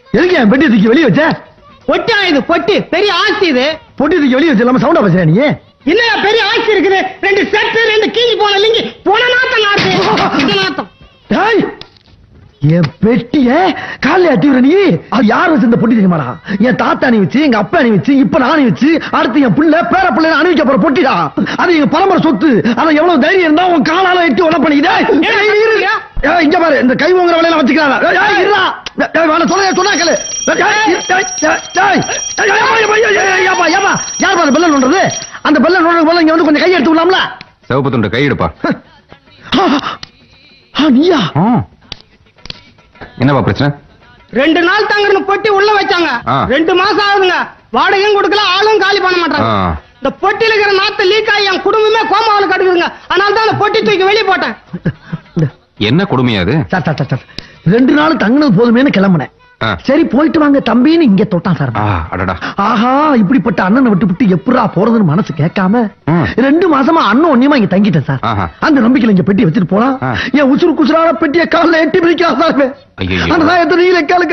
எதுக்கு என் பெட்டி தூக்கி வெளியே வச்ச பொட்டி இது பொட்டி பெரிய ஆஸ்தி இது பொட்டி தூக்கி வெளியே வச்சு இல்லாம சவுண்டா பேசுற நீ இல்லையா பெரிய ஆஸ்தி இருக்குது ரெண்டு செட்டு ரெண்டு கீஞ்சி போன லிங்கி போன நாத்தம் நாத்து இந்த நாத்தம் டேய் என் பெட்டிய காலைல அட்டிவிர நீ அது யார் வச்சு இந்த பொட்டி தெரியுமாடா என் தாத்தா நீ வச்சு எங்க அப்பா நீ வச்சு இப்ப நான் வச்சு அடுத்து என் பிள்ளை பேர பிள்ளை அணிவிக்க போற பொட்டிடா அது எங்க பரம்பரை சொத்து அதை எவ்வளவு தைரியம் இருந்தா உன் காலால எட்டி உள்ள பண்ணிக்கிட்டே ஏய், இரு. ஏய், இங்க பாரு இந்த கை உங்கிற வேலையில வச்சுக்கிறாங்க ஏய், இருடா. ஏய், வேணா, சொல்ல சொன்னா கேளு ஏய், ஏய், ஏய், ஏய், ஏய், ஏய், ஏய், ஏய், ஏய், ஏய், ஏப்பா, ஏப்பா, யார் பாரு பெல்ல நோண்டுறது அந்த பெல்ல நோண்டுறது போல இங்க வந்து கொஞ்சம் கை எடுத்து விடலாம்ல சிவப்பு துண்டு கையெடுப்பா ஆ, ஆ, நீயா என்னப்பா பிரச்சனை ரெண்டு நாள் தாங்கன்னு பொட்டி உள்ள வச்சாங்க ஆ. ரெண்டு மாசம் ஆகுதுங்க வாடகையும் கொடுக்கல ஆளும் காலி பண்ண மாட்டாங்க ஆ. இந்த பொட்டியில இருக்கிற நாத்து லீக் ஆகி என் குடும்பமே கோமாவில் கடுக்குதுங்க அதனால தான் அந்த பொட்டி தூக்கி வெளியே போட்டேன் இந்த, என்ன கொடுமையா அது சார் சார் சார், சார் ரெண்டு நாள் தங்கினது போதுமேன்னு கிளம்புனேன் ஆ. சரி போயிட்டு வாங்க தம்பின்னு இங்க தொட்டான் சார் ஆ, அடடா ஆஹா இப்படிப்பட்ட அண்ணனை விட்டு விட்டு எப்படா போறதுன்னு மனசு கேட்காம ம். ரெண்டு மாசமா அண்ணன் ஒன்னியமா இங்க தங்கிட்டேன் சார் ஆஹா. அந்த நம்பிக்கையில இங்க பெட்டி வச்சுட்டு போலாம் ஆ. என் உசுறு குசுறான பெட்டியை காலில் எட்டி பிடிக்காத ஐயையோ. அந்த சாயத்தை நீங்களே கேளுங்க